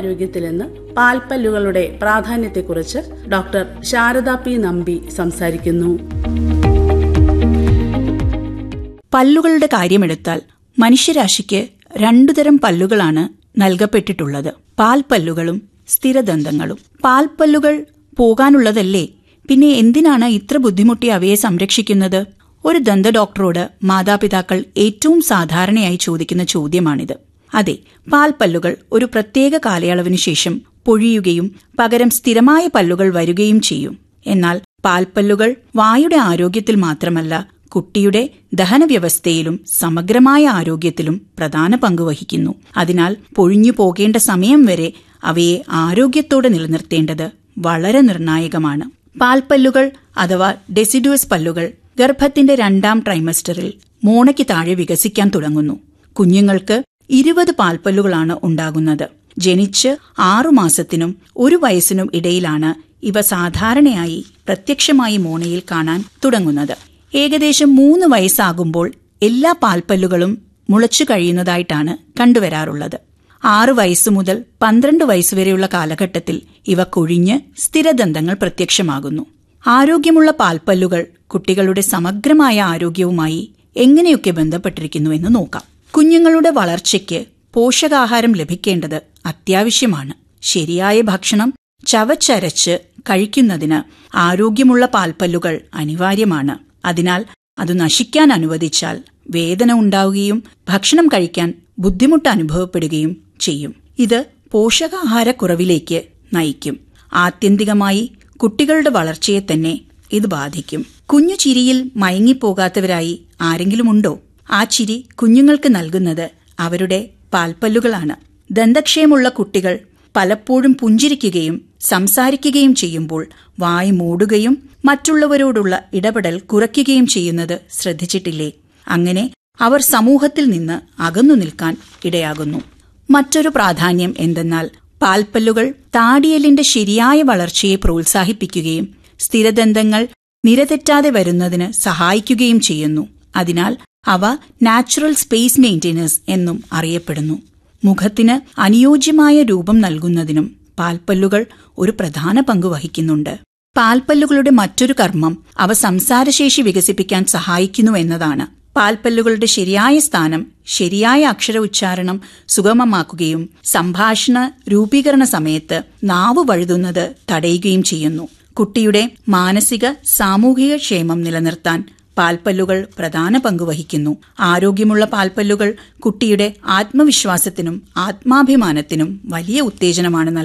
ആരോഗ്യത്തിൽ നിന്ന് പാൽപ്പല്ലുകളുടെ പ്രാധാന്യത്തെക്കുറിച്ച് ഡോക്ടർ ശാരദ പി നമ്പി സംസാരിക്കുന്നു പല്ലുകളുടെ കാര്യമെടുത്താൽ മനുഷ്യരാശിക്ക് രണ്ടുതരം പല്ലുകളാണ് നൽകപ്പെട്ടിട്ടുള്ളത് പാൽപ്പല്ലുകളും സ്ഥിരദന്തങ്ങളും പാൽപ്പല്ലുകൾ പോകാനുള്ളതല്ലേ പിന്നെ എന്തിനാണ് ഇത്ര ബുദ്ധിമുട്ടി അവയെ സംരക്ഷിക്കുന്നത് ഒരു ദന്ത ഡോക്ടറോട് മാതാപിതാക്കൾ ഏറ്റവും സാധാരണയായി ചോദിക്കുന്ന ചോദ്യമാണിത് അതെ പാൽപ്പല്ലുകൾ ഒരു പ്രത്യേക കാലയളവിനു ശേഷം പൊഴിയുകയും പകരം സ്ഥിരമായ പല്ലുകൾ വരികയും ചെയ്യും എന്നാൽ പാൽപ്പല്ലുകൾ വായുടെ ആരോഗ്യത്തിൽ മാത്രമല്ല കുട്ടിയുടെ ദഹനവ്യവസ്ഥയിലും സമഗ്രമായ ആരോഗ്യത്തിലും പ്രധാന പങ്ക് വഹിക്കുന്നു അതിനാൽ പൊഴിഞ്ഞു പോകേണ്ട സമയം വരെ അവയെ ആരോഗ്യത്തോടെ നിലനിർത്തേണ്ടത് വളരെ നിർണായകമാണ് പാൽപ്പല്ലുകൾ അഥവാ ഡെസിഡുവസ് പല്ലുകൾ ഗർഭത്തിന്റെ രണ്ടാം ട്രൈമസ്റ്ററിൽ മോണയ്ക്ക് താഴെ വികസിക്കാൻ തുടങ്ങുന്നു കുഞ്ഞുങ്ങൾക്ക് ഇരുപത് പാൽപ്പല്ലുകളാണ് ഉണ്ടാകുന്നത് ജനിച്ച് ആറുമാസത്തിനും ഒരു വയസ്സിനും ഇടയിലാണ് ഇവ സാധാരണയായി പ്രത്യക്ഷമായി മോണയിൽ കാണാൻ തുടങ്ങുന്നത് ഏകദേശം മൂന്ന് വയസ്സാകുമ്പോൾ എല്ലാ പാൽപ്പല്ലുകളും മുളച്ചു കഴിയുന്നതായിട്ടാണ് കണ്ടുവരാറുള്ളത് ആറ് വയസ്സ് മുതൽ പന്ത്രണ്ട് വയസ്സുവരെയുള്ള കാലഘട്ടത്തിൽ ഇവ കൊഴിഞ്ഞ് സ്ഥിരദന്തങ്ങൾ പ്രത്യക്ഷമാകുന്നു ആരോഗ്യമുള്ള പാൽപ്പല്ലുകൾ കുട്ടികളുടെ സമഗ്രമായ ആരോഗ്യവുമായി എങ്ങനെയൊക്കെ ബന്ധപ്പെട്ടിരിക്കുന്നുവെന്ന് നോക്കാം കുഞ്ഞുങ്ങളുടെ വളർച്ചയ്ക്ക് പോഷകാഹാരം ലഭിക്കേണ്ടത് അത്യാവശ്യമാണ് ശരിയായ ഭക്ഷണം ചവച്ചരച്ച് കഴിക്കുന്നതിന് ആരോഗ്യമുള്ള പാൽപ്പല്ലുകൾ അനിവാര്യമാണ് അതിനാൽ അത് നശിക്കാൻ അനുവദിച്ചാൽ വേദന ഉണ്ടാവുകയും ഭക്ഷണം കഴിക്കാൻ ബുദ്ധിമുട്ട് അനുഭവപ്പെടുകയും ചെയ്യും ഇത് പോഷകാഹാരക്കുറവിലേക്ക് നയിക്കും ആത്യന്തികമായി കുട്ടികളുടെ വളർച്ചയെ തന്നെ ഇത് ബാധിക്കും കുഞ്ഞു ചിരിയിൽ മയങ്ങിപ്പോകാത്തവരായി ആരെങ്കിലും ഉണ്ടോ ആ ചിരി കുഞ്ഞുങ്ങൾക്ക് നൽകുന്നത് അവരുടെ പാൽപ്പല്ലുകളാണ് ദന്തക്ഷയമുള്ള കുട്ടികൾ പലപ്പോഴും പുഞ്ചിരിക്കുകയും സംസാരിക്കുകയും ചെയ്യുമ്പോൾ വായ് മൂടുകയും മറ്റുള്ളവരോടുള്ള ഇടപെടൽ കുറയ്ക്കുകയും ചെയ്യുന്നത് ശ്രദ്ധിച്ചിട്ടില്ലേ അങ്ങനെ അവർ സമൂഹത്തിൽ നിന്ന് അകന്നു നിൽക്കാൻ ഇടയാകുന്നു മറ്റൊരു പ്രാധാന്യം എന്തെന്നാൽ പാൽപ്പല്ലുകൾ താടിയലിന്റെ ശരിയായ വളർച്ചയെ പ്രോത്സാഹിപ്പിക്കുകയും സ്ഥിരദന്തങ്ങൾ നിരതെറ്റാതെ വരുന്നതിന് സഹായിക്കുകയും ചെയ്യുന്നു അതിനാൽ അവ നാച്ചുറൽ സ്പേസ് മെയിന്റനേഴ്സ് എന്നും അറിയപ്പെടുന്നു മുഖത്തിന് അനുയോജ്യമായ രൂപം നൽകുന്നതിനും പാൽപ്പല്ലുകൾ ഒരു പ്രധാന പങ്ക് വഹിക്കുന്നുണ്ട് പാൽപ്പല്ലുകളുടെ മറ്റൊരു കർമ്മം അവ സംസാരശേഷി വികസിപ്പിക്കാൻ സഹായിക്കുന്നു എന്നതാണ് പാൽപ്പല്ലുകളുടെ ശരിയായ സ്ഥാനം ശരിയായ അക്ഷര ഉച്ചാരണം സുഗമമാക്കുകയും സംഭാഷണ രൂപീകരണ സമയത്ത് നാവ് വഴുതുന്നത് തടയുകയും ചെയ്യുന്നു കുട്ടിയുടെ മാനസിക സാമൂഹിക ക്ഷേമം നിലനിർത്താൻ പാൽപ്പല്ലുകൾ പ്രധാന പങ്ക് വഹിക്കുന്നു ആരോഗ്യമുള്ള പാൽപ്പല്ലുകൾ കുട്ടിയുടെ ആത്മവിശ്വാസത്തിനും ആത്മാഭിമാനത്തിനും വലിയ ഉത്തേജനമാണ് നൽകുന്നത്